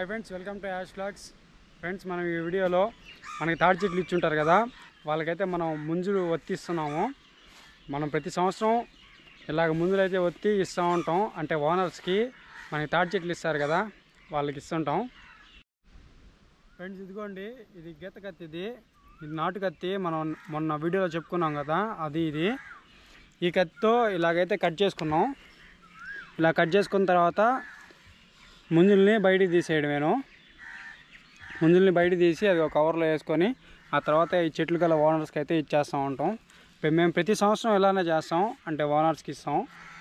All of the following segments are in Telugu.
Hi friends welcome to Yash blogs friends మనం ఈ వీడియోలో మనకి తాడి చెట్లు ఇచ్చుంటారు కదా వాళ్ళకైతే మనం ముంజులు ఒత్తిస్తున్నాము మనం ప్రతి సంవత్సరం ఇలాగ ముంజులు అయితే ఒత్తి ఇస్తూ ఉంటాం అంటే ఓనర్స్కి మనకి తాడి చెట్లు ఇస్తారు కదా వాళ్ళకి ఇస్తుంటాం ఫ్రెండ్స్ ఇదిగోండి ఇది గీత కత్తి ఇది ఇది నాటు కత్తి మనం మొన్న వీడియోలో చెప్పుకున్నాం కదా అది ఇది ఈ కత్తితో ఇలాగైతే కట్ చేసుకున్నాం ఇలా కట్ చేసుకున్న తర్వాత ముంజుల్ని బయటికి తీసేయడమేను ముంజుల్ని బయటికి తీసి అది ఒక కవర్లో వేసుకొని ఆ తర్వాత ఈ చెట్లు గల ఓనర్స్కి అయితే ఇచ్చేస్తూ ఉంటాం ఇప్పుడు మేము ప్రతి సంవత్సరం ఇలానే చేస్తాం అంటే ఓనర్స్కి ఇస్తాం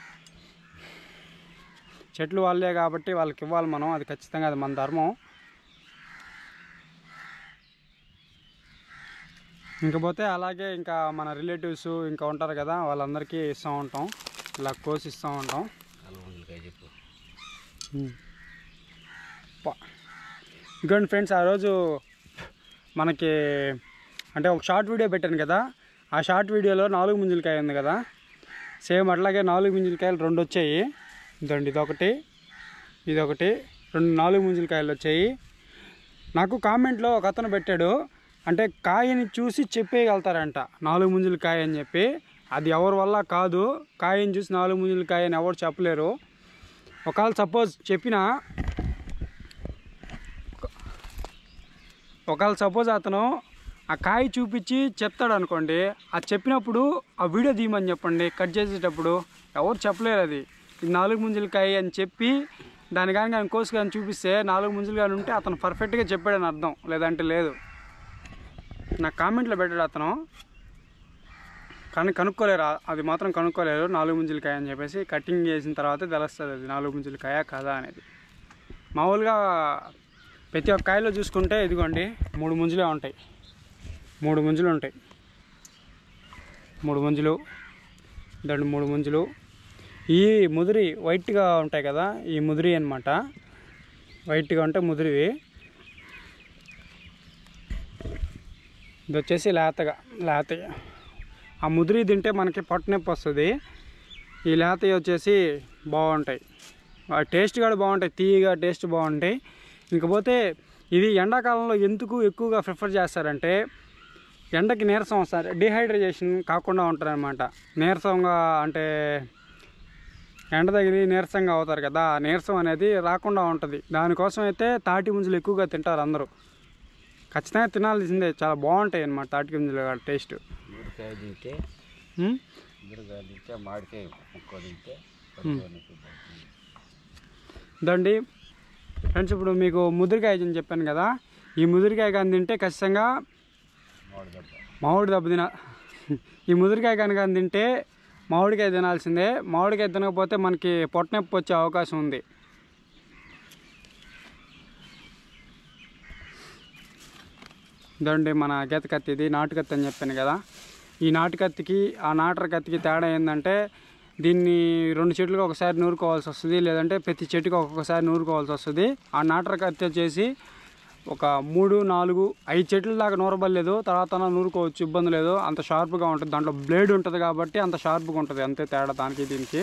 చెట్లు వాళ్ళే కాబట్టి వాళ్ళకి ఇవ్వాలి మనం అది ఖచ్చితంగా అది మన ధర్మం ఇంకపోతే అలాగే ఇంకా మన రిలేటివ్స్ ఇంకా ఉంటారు కదా వాళ్ళందరికీ ఇస్తూ ఉంటాం ఇలా కోసి ఇస్తూ ఉంటాం అల్లుకాయ చెప్పు ప- ఇంకోండి ఫ్రెండ్స్ ఆ రోజు మనకి అంటే ఒక షార్ట్ వీడియో పెట్టాను కదా ఆ షార్ట్ వీడియోలో నాలుగు ముంజులకాయ ఉంది కదా సేమ్ అట్లాగే నాలుగు ముంజులకాయలు రెండు వచ్చాయి ఇదండి ఇదొకటి ఇదొకటి రెండు నాలుగు ముంజులకాయలు వచ్చాయి నాకు కామెంట్లో ఒక అతను పెట్టాడు అంటే కాయని చూసి చెప్పేయగలుగుతారంట నాలుగు ముంజుల కాయ అని చెప్పి అది ఎవరి వల్ల కాదు కాయని చూసి నాలుగు ముంజుల కాయ అని ఎవరు చెప్పలేరు ఒకవేళ సపోజ్ చెప్పినా ఒకవేళ సపోజ్ అతను ఆ కాయ చూపించి చెప్తాడు అనుకోండి అది చెప్పినప్పుడు ఆ వీడియో తీయమని చెప్పండి కట్ చేసేటప్పుడు ఎవరు చెప్పలేరు అది ఇది నాలుగు ముంజుల కాయ అని చెప్పి దాని కానీ కానీ కోసి కానీ చూపిస్తే నాలుగు ముంజులు కానీ ఉంటే అతను పర్ఫెక్ట్గా చెప్పాడని అర్థం లేదంటే లేదు నాకు కామెంట్లో పెట్టాడు అతను కానీ కనుక్కోలేరు ఆ- అది మాత్రం కనుక్కోలేరు నాలుగు ముంజుల కాయ అని చెప్పేసి కటింగ్ చేసిన తర్వాత తెలుస్తుంది అది నాలుగు ముంజుల కాయ కాదా అనేది మామూలుగా ప్రతి ఒక్క కాయలో చూసుకుంటే ఇదిగోండి మూడు ముంజులే ఉంటాయి మూడు ముంజులు ఉంటాయి మూడు ముంజులు దాంట్లో మూడు ముంజులు ఈ ముదిరి వైట్గా ఉంటాయి కదా ఈ ముదిరి అన్నమాట వైట్గా ఉంటే ముదిరివి ఇది వచ్చేసి లేతగా లేత ఆ ముదిరి తింటే మనకి పొట్ట నొప్పి వస్తుంది ఈ లేతవి వచ్చేసి బాగుంటాయి ఆ టేస్ట్ కూడా బాగుంటాయి తీయగా టేస్ట్ బాగుంటాయి ఇంకపోతే ఇది ఎండాకాలంలో ఎందుకు ఎక్కువగా ప్రిఫర్ చేస్తారంటే ఎండకి నీరసం వస్తారు డిహైడ్రేషన్ కాకుండా ఉంటారు అనమాట నీరసంగా అంటే ఎండ తగిలి నీరసంగా అవుతారు కదా ఆ నీరసం అనేది రాకుండా ఉంటుంది దానికోసం అయితే తాటి ముంజలు ఎక్కువగా తింటారు అందరూ ఖచ్చితంగా తినాల్సిందే చాలా బాగుంటాయి అన్నమాట తాటి ముంజలు టేస్ట్ మురికాయ తింటే ఉమ్? మురికాయ తింటే మామిడికాయ ముక్క తింటే పట్టుకొని ఇదండి ఫ్రెండ్స్ ఇప్పుడు మీకు ముదిరికాయ అని చెప్పాను కదా ఈ ముదిరికాయ కానీ తింటే ఖచ్చితంగా మామిడి దెబ్బ మామిడి దెబ్బ తిన ఈ ముదిరికాయ కనుక తింటే మామిడికాయ తినాల్సిందే మామిడికాయ తినకపోతే మనకి పొట్ట నొప్పి వచ్చే అవకాశం ఉంది ఇదండి మన గీత కత్తి ఇది నాటు కత్తి అని చెప్పాను కదా ఈ నాటు కత్తికి ఆ నాటర్ కత్తికి తేడా ఏంటంటే దీన్ని రెండు చెట్లుగా ఒకసారి నూరుకోవాల్సి వస్తుంది లేదంటే ప్రతి చెట్టుకి ఒక్కొక్కసారి నూరుకోవాల్సి వస్తుంది ఆ నాటర్ కత్తి వచ్చేసి ఒక మూడు నాలుగు ఐదు చెట్ల దాకా నూరబడలేదు తర్వాత నూరుకోవచ్చు ఇబ్బంది లేదు అంత షార్ప్గా ఉంటుంది దాంట్లో బ్లేడ్ ఉంటుంది కాబట్టి అంత షార్ప్గా ఉంటుంది అంతే తేడా దానికి దీనికి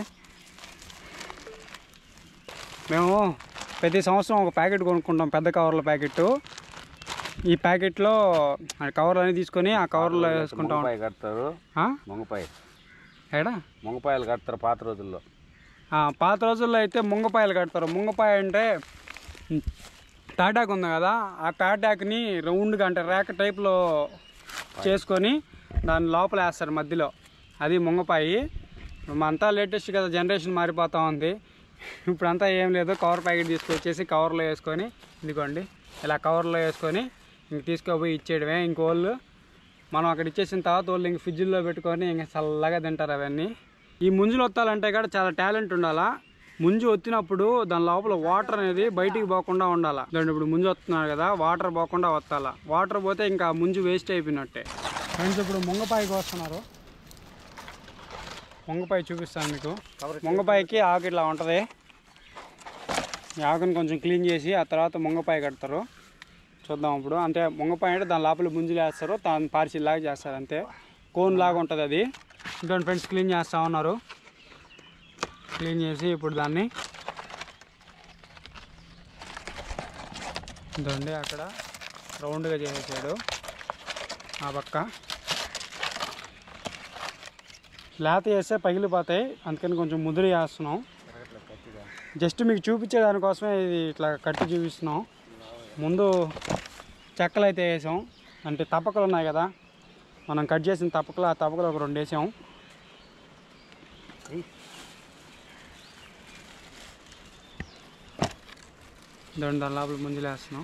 మేము ప్రతి సంవత్సరం ఒక ప్యాకెట్ కొనుక్కుంటాం పెద్ద కవర్ల ప్యాకెట్ ఈ ప్యాకెట్లో ఆ కవర్లు అనేది తీసుకొని ఆ కవర్లో వేసుకుంటాం ముంగపాయ కడతారు ఆ? ముంగపాయ ఏడా ముంగపాయలు కడతారు పాత రోజుల్లో ఆ, పాత రోజుల్లో అయితే ముంగపాయలు కడతారు ముంగపాయ అంటే ఉమ్, తాటాకు ఉంది కదా ఆ తాటాకుని రౌండ్గా అంటే రేక టైప్లో చేసుకొని దాని లోపల వేస్తారు మధ్యలో అది ముంగపాయి అంతా లేటెస్ట్ కదా జనరేషన్ మారిపోతూ ఉంది ఇప్పుడంతా ఏం లేదు కవర్ ప్యాకెట్ తీసుకొచ్చేసి కవర్లో వేసుకొని ఇదిగోండి ఇలా కవర్లో వేసుకొని ఇంక తీసుకుపోయి ఇచ్చేయడమే ఇంకోళ్ళు మనం అక్కడ ఇచ్చేసిన తర్వాత వాళ్ళు ఇంక ఫ్రిడ్జ్లో పెట్టుకొని ఇంక చల్లగా తింటారు అవన్నీ ఈ ముంజులు వత్తాలంటే కూడా చాలా టాలెంట్ ఉండాలా ముంజు వచ్చినప్పుడు దాని లోపల వాటర్ అనేది బయటికి పోకుండా ఉండాలా దాంట్లో ఇప్పుడు ముంజు వస్తున్నారు కదా వాటర్ పోకుండా వత్తాలా వాటర్ పోతే ఇంకా ముంజు వేస్ట్ అయిపోయినట్టే ఫ్రెండ్స్ ఇప్పుడు ముంగపాయకి వస్తున్నారు ముంగపాయ చూపిస్తాను మీకు ముంగపాయకి ఆకు ఇట్లా ఉంటుంది ఈ ఆకుని కొంచెం క్లీన్ చేసి ఆ తర్వాత ముంగపాయ కడతారు చూద్దాం ఇప్పుడు అంటే ముంగపాయ అంటే దాని లోపల ముంజులు వేస్తారు దాని పార్సిల్లాగా చేస్తారు అంతే కోన్ లాగా ఉంటుంది అది ఇంకోటి ఫ్రెండ్స్ క్లీన్ చేస్తూ ఉన్నారు క్లీన్ చేసి ఇప్పుడు దాన్ని ఇదండి అక్కడ రౌండ్గా చేసేసాడు ఆ పక్క లేత వేస్తే పగిలిపోతాయి అందుకని కొంచెం ముదిరి వేస్తున్నాం తిరగట్లేదు గట్టిగా జస్ట్ మీకు చూపించే దానికోసమే ఇది ఇట్లా కట్టి చూపిస్తున్నాం ముందు చెక్కలు అయితే వేసాం అంటే తప్పకలు ఉన్నాయి కదా మనం కట్ చేసిన తప్పకలు ఆ తప్పకలు ఒక రెండు వేసాం ఏయ్. దాని దాని లోపల ముందులు వేస్తున్నాం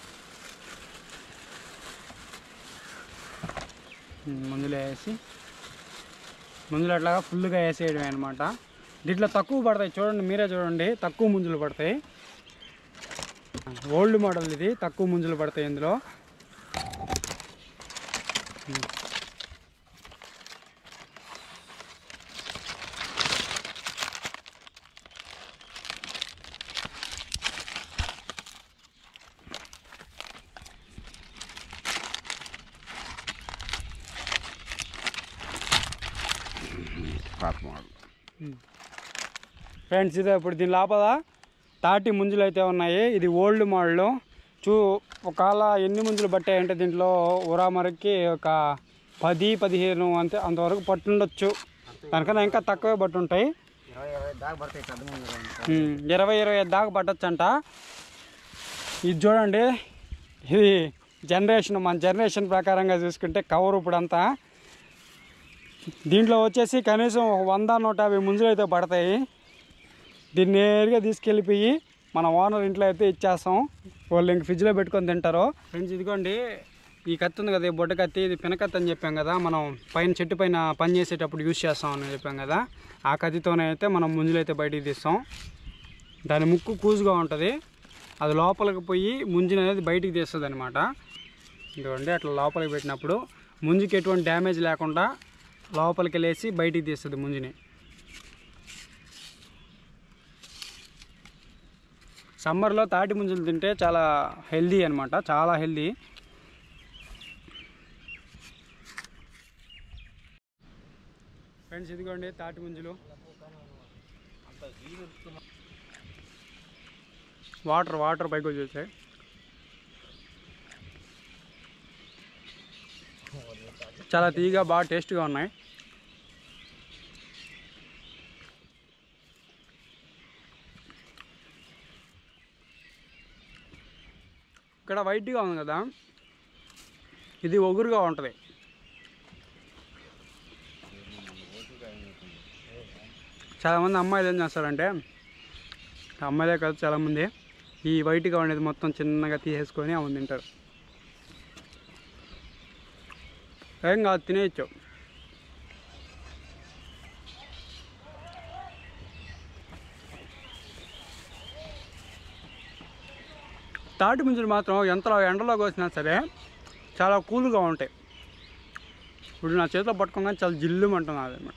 ఉమ్, ముందులో వేసి ముందులు అట్లాగా ఫుల్గా వేసేయడమే అనమాట దీంట్లో తక్కువ పడతాయి చూడండి మీరే చూడండి తక్కువ ముంజులు పడతాయి ఓల్డ్ మోడల్ ఇది తక్కువ ముంజులు పడతాయి ఇందులో ఉమ్. పాత మోడల్ ఫ్రెండ్స్ ఇదే ఇప్పుడు దీని లోపల తాటి ముంజులు అయితే ఉన్నాయి ఇది ఓల్డ్ మోడల్ చూ ఒకవేళ ఎన్ని ముంజులు పట్టాయంటే దీంట్లో ఉరామరకి ఒక పది పదిహేను అంతే అంతవరకు పట్టుండొచ్చు దానికన్నా ఇంకా తక్కువే పట్టుంటాయి ఇరవై ఇరవై దాకా పడతాయి పెద్ద ముందు ఉమ్, ఇరవై ఇరవై ఐదు దాకా పట్టొచ్చంట ఇది చూడండి ఇది జనరేషన్ మన జనరేషన్ ప్రకారంగా చూసుకుంటే కవర్ ఇప్పుడంతా దీంట్లో వచ్చేసి కనీసం ఒక వంద నూట యాభై ముంజులు అయితే పడతాయి దీన్ని నేరుగా తీసుకెళ్ళిపోయి మన ఓనర్ ఇంట్లో అయితే ఇచ్చేస్తాం వాళ్ళు ఇంక ఫ్రిడ్జ్లో పెట్టుకొని తింటారు ఫ్రెండ్స్ ఇదిగోండి ఈ కత్తి ఉంది కదా ఈ బొడ్డ కత్తి ఇది పినకత్తి అని చెప్పాం కదా మనం పైన చెట్టు పైన పని చేసేటప్పుడు యూజ్ చేస్తాం అని చెప్పాం కదా ఆ కత్తితోనే అయితే మనం ముంజులు అయితే బయటికి తీస్తాం దాని ముక్కు కూజుగా ఉంటుంది అది లోపలికి పోయి ముంజిని అనేది బయటికి తీస్తుంది అనమాట ఇదిగోండి అట్లా లోపలికి పెట్టినప్పుడు ముంజికి ఎటువంటి డ్యామేజ్ లేకుండా లోపలికి వెళ్ళేసి బయటికి తీస్తుంది ముంజిని సమ్మర్లో తాటి ముంజులు తింటే చాలా హెల్దీ అనమాట చాలా హెల్దీ ఫ్రెండ్స్ ఇదిగోండి తాటి ముంజులు వాటర్ వాటర్ పైకి వచ్చేసాయి చాలా తీగా బాగా టేస్ట్గా ఉన్నాయి ఇక్కడ వైట్గా ఉంది కదా ఇది ఒగురుగా ఉంటుంది చాలామంది అమ్మాయిలు ఏం చేస్తారంటే అమ్మాయిలే కాదు చాలామంది ఈ వైట్గా ఉండేది మొత్తం చిన్నగా తీసేసుకొని అవి తింటారు ఏం కాదు తినేయచ్చు తాటి ముంజలు మాత్రం ఎంత ఎండలో కోసినా సరే చాలా కూల్గా ఉంటాయి ఇప్పుడు నా చేతిలో పట్టుకోగానే చాలా జిల్లుమంటుంది అనమాట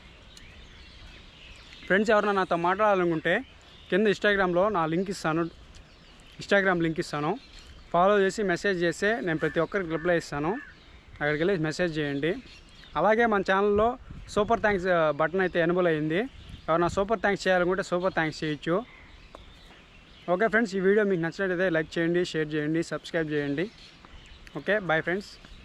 ఫ్రెండ్స్ ఎవరైనా నాతో మాట్లాడాలనుకుంటే కింద ఇన్స్టాగ్రామ్లో నా లింక్ ఇస్తాను ఇన్స్టాగ్రామ్ లింక్ ఇస్తాను ఫాలో చేసి మెసేజ్ చేస్తే నేను ప్రతి ఒక్కరికి రిప్లై ఇస్తాను అక్కడికి వెళ్ళి మెసేజ్ చేయండి అలాగే మన ఛానల్లో సూపర్ థ్యాంక్స్ బటన్ అయితే ఎనబుల్ అయ్యింది ఎవరైనా సూపర్ థ్యాంక్స్ చేయాలనుకుంటే సూపర్ థ్యాంక్స్ చేయొచ్చు ఓకే ఫ్రెండ్స్ ఈ వీడియో మీకు నచ్చినట్లయితే లైక్ చేయండి షేర్ చేయండి సబ్స్క్రైబ్ చేయండి ఓకే బాయ్ ఫ్రెండ్స్